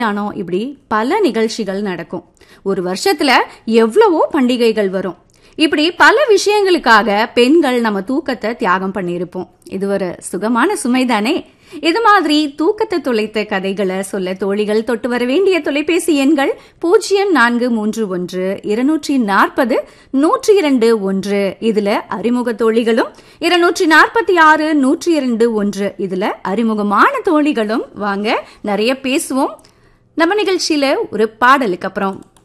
ஆனோ இப்படி பல நிகழ்ச்சிகள் நடக்கும் ஒரு வருஷத்துல எவ்வளவோ பண்டிகைகள் வரும் இப்படி பல விஷயங்களுக்காக பெண்கள் நம்ம தூக்கத்தை தியாகம் பண்ணியிருப்போம் இது ஒரு சுகமான சுமைதானே இது மாதிரி தூக்கத்தை தொலைத்த கதைகளை சொல்ல தோழிகள் தொட்டு வர வேண்டிய தொலைபேசி எண்கள் பூஜ்ஜியம் நான்கு மூன்று ஒன்று இருநூற்றி நாற்பது நூற்றி இரண்டு ஒன்று இதுல அறிமுக தோழிகளும் இருநூற்றி நாற்பத்தி ஆறு நூற்றி இரண்டு ஒன்று இதுல அறிமுகமான தோழிகளும் வாங்க நிறைய பேசுவோம் நம்ம நிகழ்ச்சியில ஒரு பாடலுக்கு அப்புறம்